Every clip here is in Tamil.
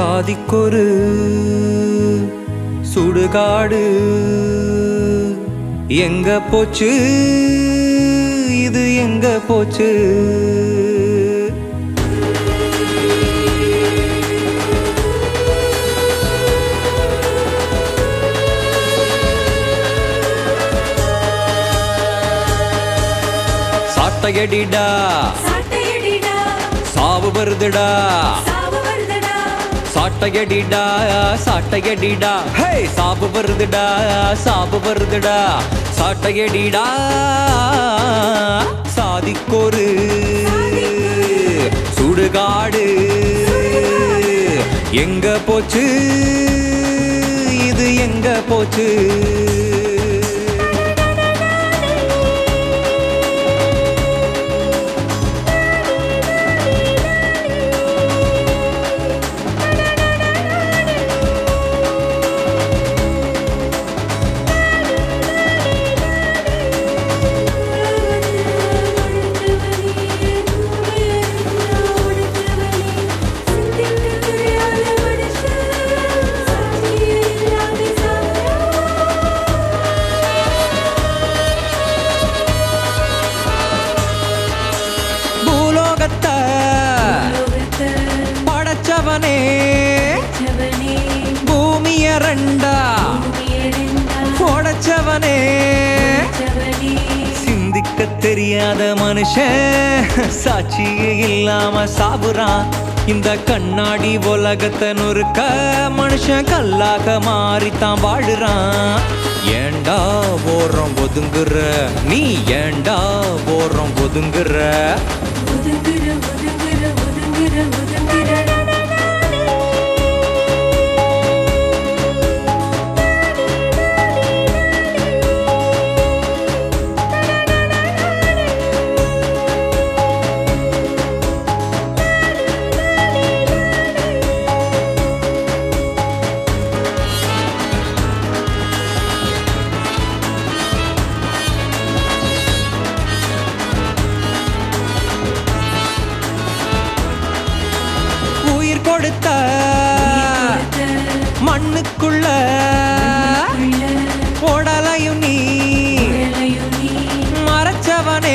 சாதிக்கொரு சுடுகாடு எங்க போச்சு இது எங்க போச்சு சாட்டையடிடா சாட்டையடிடா சாவு வருதுடா சாவு வருதடா சாட்டையடிடா சாட்டையடிடா ஹே சாவு வருதுடா சாவு வருதுடா சாட்டையடிடா சாதிக்கொரு சுடுகாடு எங்க போச்சு இது எங்க போச்சு பூலோகத்தை படைச்சவனே பூமிய ரெண்டா உடைச்சவனே சிந்திக்க தெரியாத மனுஷன் சாட்சியே இல்லாம சாவுறான் இந்த கண்ணாடி உலகத்தை நொறுக்க மனுஷன் கல்லாக மாறித்தான் வாழுறான் ஏண்டா ஓரம் ஒதுங்குற நீ ஏண்டா ஓரம் ஒதுங்குற உயிர் கொடுத்த மண்ணுக்குள்ள உடலையும் நீ மறைச்சவனே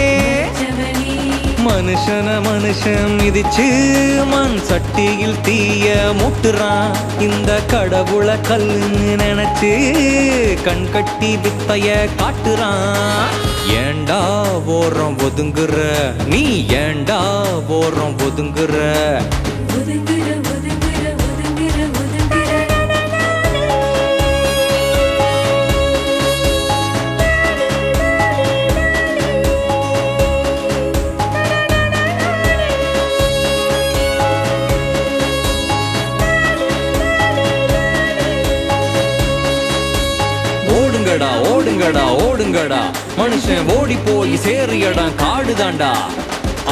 மனுஷன மனுஷன் மிதிச்சு மண் சட்டியில் தீய முட்டுறான் இந்த கடவுளை கல்லுன்னு நினைச்சு கண் கட்டி வித்தைய காட்டுறான் ஏண்டா ஓரம் ஒதுங்குற நீ ஏண்டா ஓரம் ஒதுங்குற ஓடுங்கடா ஓடுங்கடா ஓடுங்கடா மனுஷன் ஓடி போய் சேரியடா காடுதாண்டா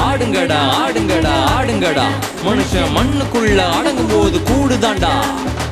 ஆடுங்கடா ஆடுங்கடா ஆடுங்கடா மனுஷன் மண்ணுக்குள்ள அடங்கும் போது கூடுதாண்டா